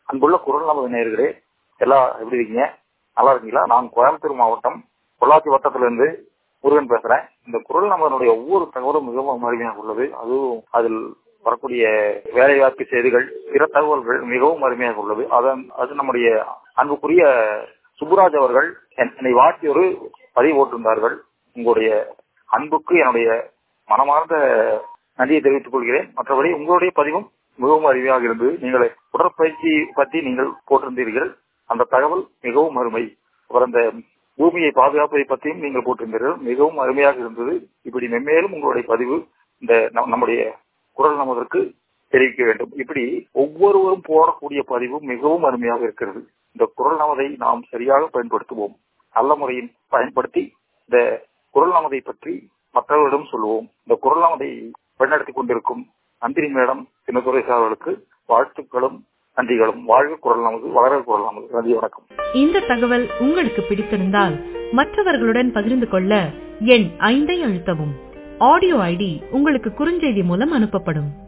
அன்புள்ள குரல் நமது நேயர்களே எல்லாம் எப்படி இருக்கீங்க நல்லா இருக்கீங்களா நான் கோயம்புத்தூர் மாவட்டம் பொள்ளாச்சி வட்டத்திலிருந்து முருகன் பேசுறேன் இந்த குரல் நம்மளுடைய ஒவ்வொரு தகவலும் மிகவும் அருமையாக உள்ளது அதுவும் அதில் வரக்கூடிய வேலைவாய்ப்பு செய்திகள் பிற தகவல்கள் மிகவும் அருமையாக உள்ளது அதன் அது நம்முடைய அன்புக்குரிய சுப்புராஜ் அவர்கள் என்னை வாழ்த்தி ஒரு பதிவு போட்டிருந்தார்கள் உங்களுடைய அன்புக்கு என்னுடைய மனமார்ந்த நன்றியை தெரிவித்துக் கொள்கிறேன் மற்றபடி உங்களுடைய பதிவும் மிகவும் அருமையாக இருந்தது நீங்கள் உடற்பயிற்சி பற்றி நீங்கள் போட்டிருந்தீர்கள் அந்த தகவல் மிகவும் அருமை அப்புறம் அந்த பூமியை பாதுகாப்பதை பற்றியும் நீங்கள் போட்டிருந்தீர்கள் மிகவும் அருமையாக இருந்தது இப்படி மென்மேலும் உங்களுடைய பதிவு இந்த நம்முடைய குரல் நமதற்கு தெரிவிக்க வேண்டும் இப்படி ஒவ்வொருவரும் போடக்கூடிய பதிவு மிகவும் அருமையாக இருக்கிறது இந்த குரல் நமதை நாம் சரியாக பயன்படுத்துவோம் நல்ல முறையில் பயன்படுத்தி இந்த குரல் நமதை பற்றி மற்றவர்களிடம் சொல்லுவோம் இந்த குரல் நமதை வழிநடத்தி கொண்டிருக்கும் நந்தினி மேடம் சின்னதுரை அவர்களுக்கு வாழ்த்துக்களும் நன்றிகளும் வாழ்க குரல் நமது வளர குரல் நமது நன்றி வணக்கம் இந்த தகவல் உங்களுக்கு பிடித்திருந்தால் மற்றவர்களுடன் பகிர்ந்து கொள்ள எண் ஐந்தை அழுத்தவும் ஆடியோ ஐடி உங்களுக்கு குறுஞ்செய்தி மூலம் அனுப்பப்படும்